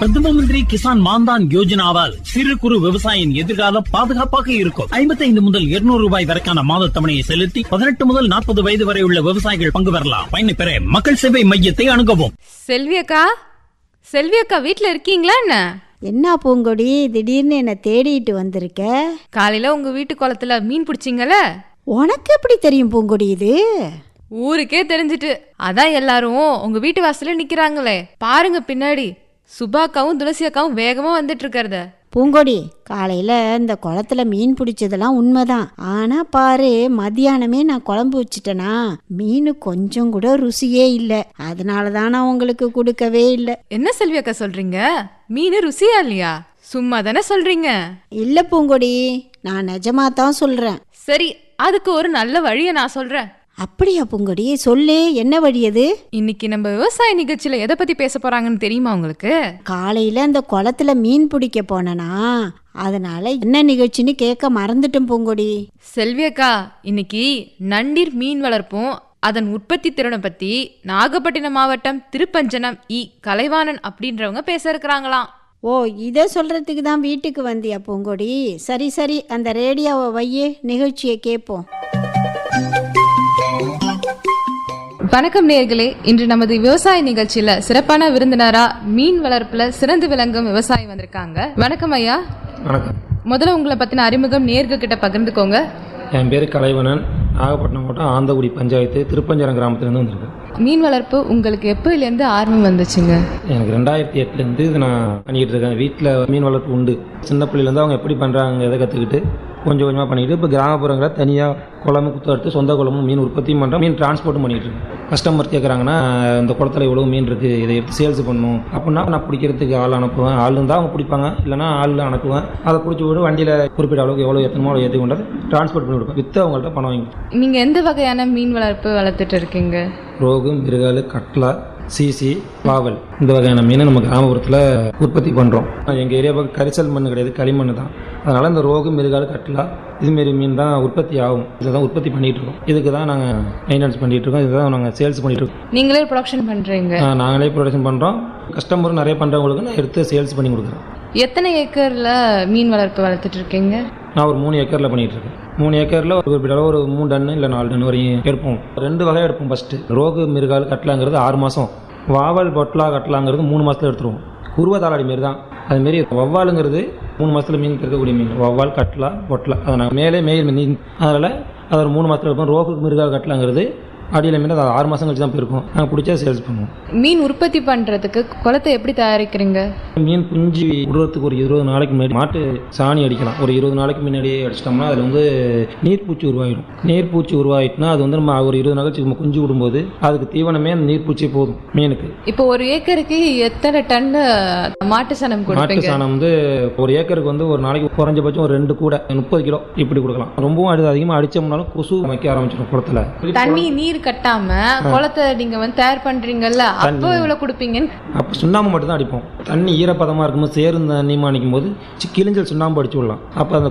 பிரதம மந்திரி கிசான் மான்தான் யோஜனாவால் சிறு குறு விவசாயியின் எதிர்காலம் பாதுகாப்பாக இருக்கும் ஐம்பத்தைந்து முதல் இருநூறு ரூபாய் வரைக்கான மாத தவணையை செலுத்தி பதினெட்டு முதல் நாற்பது வயது வரை உள்ள விவசாயிகள் பங்கு பெறலாம் பயனை பெற மக்கள் சேவை மையத்தை அணுகவும் செல்வி அக்கா செல்வி அக்கா வீட்ல இருக்கீங்களா என்ன என்ன பூங்கொடி திடீர்னு என்னை தேடிட்டு வந்திருக்க காலையில உங்க வீட்டு குளத்துல மீன் பிடிச்சிங்கல்ல உனக்கு எப்படி தெரியும் பூங்கொடி இது ஊருக்கே தெரிஞ்சிட்டு அதான் எல்லாரும் உங்க வீட்டு வாசல்ல நிக்கிறாங்களே பாருங்க பின்னாடி சுபாக்காவும் துளசி அக்காவும் வேகமா வந்துட்டு இருக்கறத பூங்கொடி காலையில் இந்த குளத்துல மீன் பிடிச்சதெல்லாம் உண்மைதான் ஆனால் பாரு மத்தியானமே நான் குழம்பு வச்சுட்டேனா மீன் கொஞ்சம் கூட ருசியே இல்லை அதனால தான் நான் உங்களுக்கு கொடுக்கவே இல்லை என்ன செல்வி அக்கா சொல்றீங்க மீன் ருசியா இல்லையா சும்மா தானே சொல்றீங்க இல்லை பூங்கொடி நான் நிஜமா தான் சொல்கிறேன் சரி அதுக்கு ஒரு நல்ல வழியை நான் சொல்றேன் அப்படியா பூங்கொடி சொல்லு என்ன வழி அது இன்னைக்கு நம்ம விவசாய நிகழ்ச்சியில எதை பத்தி பேச போறாங்கன்னு தெரியுமா உங்களுக்கு காலையில் அந்த குளத்துல மீன் பிடிக்க போனேனா அதனால என்ன நிகழ்ச்சின்னு கேட்க மறந்துட்டேன் பூங்கொடி செல்வி அக்கா இன்னைக்கு நண்டீர் மீன் வளர்ப்பும் அதன் உற்பத்தி திறனை பத்தி நாகப்பட்டினம் மாவட்டம் திருப்பஞ்சனம் இ கலைவாணன் அப்படின்றவங்க பேச இருக்கிறாங்களாம் ஓ இதை சொல்றதுக்கு தான் வீட்டுக்கு வந்தியா பூங்கொடி சரி சரி அந்த ரேடியோவை வையே நிகழ்ச்சியை கேட்போம் வணக்கம் நேர்களே இன்று நமது விவசாய நிகழ்ச்சியில சிறப்பான விருந்தினரா மீன் வளர்ப்புல சிறந்து விளங்கும் விவசாயி வந்திருக்காங்க வணக்கம் ஐயா வணக்கம் முதல்ல உங்களை பத்தின அறிமுகம் நேர்கள் கிட்ட பகிர்ந்துக்கோங்க என் பேர் கலைவணன் நாகப்பட்டினம் மாவட்டம் ஆந்தகுடி பஞ்சாயத்து திருப்பஞ்சரம் கிராமத்துலேருந்து வந்திருக்கேன் மீன் வளர்ப்பு உங்களுக்கு எப்போலேருந்து ஆர்வம் வந்துச்சுங்க எனக்கு ரெண்டாயிரத்தி எட்டுலேருந்து இது நான் பண்ணிக்கிட்டு இருக்கேன் வீட்டில் மீன் வளர்ப்பு உண்டு சின்ன பிள்ளையிலேருந்து அவங்க எப்படி பண்ணுறாங்க எதை கற்றுக்கிட்டு கொஞ்சம் கொஞ்சமாக பண்ணிக்கிட்டு இப்போ கிராமப்புறங்களில் தனியாக குளம் குத்து எடுத்து சொந்த குளமும் மீன் உற்பத்தியும் பண்ணுறோம் மீன் டிரான்ஸ்போர்ட்டும் பண்ணிகிட்டு இருக்கேன் கஸ்டமர் கேட்குறாங்கன்னா இந்த குளத்துல இவ்வளோ மீன் இருக்குது இதை எடுத்து சேல்ஸ் பண்ணணும் அப்படின்னா நான் பிடிக்கிறதுக்கு ஆள் அனுப்புவேன் ஆள் இருந்தால் அவங்க பிடிப்பாங்க இல்லைனா ஆள் அனுப்புவேன் அதை பிடிச்சி விட்டு வண்டியில் குறிப்பிட்ட அளவுக்கு எவ்வளோ எத்தனமோ அவ்வளோ ஏற்றி கொண்டாந்து டிரான்ஸ்போர்ட் பண்ணி கொடுப்பேன் விற்று அவங்கள்ட்ட பணம் வாங்கி நீங்க எந்த வகையான மீன் வளர்ப்பு வளர்த்துட்டு இருக்கீங்க ரோகு மிருகாலு கட்லா சீசி பாவல் இந்த வகையான மீனை நம்ம கிராமப்புறத்தில் உற்பத்தி பண்ணுறோம் எங்கள் ஏரியா பக்கம் கரிசல் மண் கிடையாது களிமண் தான் அதனால் இந்த ரோகு மிருகாலு கட்லா இதுமாரி மீன் தான் உற்பத்தி ஆகும் இதை தான் உற்பத்தி பண்ணிகிட்டு இருக்கோம் இதுக்கு தான் நாங்கள் மெயின்டெனன்ஸ் பண்ணிகிட்டு இருக்கோம் இதுதான் நாங்கள் சேல்ஸ் பண்ணிகிட்டு இருக்கோம் நீங்களே ப்ரொடக்ஷன் பண்றீங்க ஆஹ் நாங்களே ப்ரொடக்ஷன் பண்ணுறோம் கஸ்டமரும் நிறைய பண்ணுறவங்களுக்கு நான் எடுத்து சேல்ஸ் பண்ணி கொடுக்குறேன் எத்தனை ஏக்கர்ல மீன் வளர்ப்பு வளர்த்துட்டு இருக்கீங்க நான் ஒரு மூணு ஏக்கரில் பண்ணிகிட்டு இருக்கேன் மூணு ஏக்கரில் ஒரு குறிப்பிட்ட அளவு ஒரு மூணு டன்னு இல்லை நாலு டன் வரையும் எடுப்போம் ரெண்டு வகையாக எடுப்போம் ஃபஸ்ட்டு ரோகு மிருகால் கட்லாங்கிறது ஆறு மாதம் வாவல் பொட்லா கட்லாங்கிறது மூணு மாதத்தில் எடுத்துருவோம் குருவ தாளாடி மாரி தான் அதுமாரி வவ்வாலுங்கிறது மூணு மாதத்தில் மீன் இருக்கக்கூடிய மீன் வவ்வால் கட்லா பொட்லா அதை நாங்கள் மேலே மேல் மீன் அதனால் அது ஒரு மூணு மாதத்தில் எடுப்போம் ரோகு மிருகால் கட்லாங்கிறது அடியில் மீன் அது ஆறு மாதம் கழிச்சு தான் போயிருக்கும் நாங்கள் பிடிச்சா சேல்ஸ் பண்ணுவோம் மீன் உற்பத்தி பண்றதுக்கு குளத்தை எப்படி தயாரிக்கிறீங்க மீன் குஞ்சு விடுறதுக்கு ஒரு இருபது நாளைக்கு முன்னாடி மாட்டு சாணி அடிக்கலாம் ஒரு இருபது நாளைக்கு முன்னாடியே அடிச்சிட்டோம்னா அதில் வந்து நீர்ப்பூச்சி உருவாகிடும் நீர்ப்பூச்சி உருவாகிட்டுனா அது வந்து நம்ம ஒரு இருபது நாள் கழிச்சு நம்ம குஞ்சு விடும்போது அதுக்கு தீவனமே அந்த நீர்ப்பூச்சி போதும் மீனுக்கு இப்போ ஒரு ஏக்கருக்கு எத்தனை டன் மாட்டு சாணம் மாட்டு கொடுப்பீங்க சாணம் வந்து ஒரு ஏக்கருக்கு வந்து ஒரு நாளைக்கு குறைஞ்சபட்சம் ஒரு ரெண்டு கூட முப்பது கிலோ இப்படி கொடுக்கலாம் ரொம்பவும் அடி அதிகமாக அடிச்சோம்னாலும் கொசு வைக்க ஆரம்பிச்சிடும் குளத்துல தண்ணி நீர் கட்டாம குளத்தை நீங்க வந்து தயார் பண்றீங்கல்ல அப்போ இவ்வளவு கொடுப்பீங்கன்னு அப்போ சுண்ணாம்பு மட்டும் தான் அடிப்போம் தண்ணி ஈரப்பதமாக இருக்கும்போது சேர்ந்து தண்ணியமாக அடிக்கும் போது சி- கிழிஞ்சல் சுண்ணாம்பு அடிச்சு விடலாம் அப்போ அந்த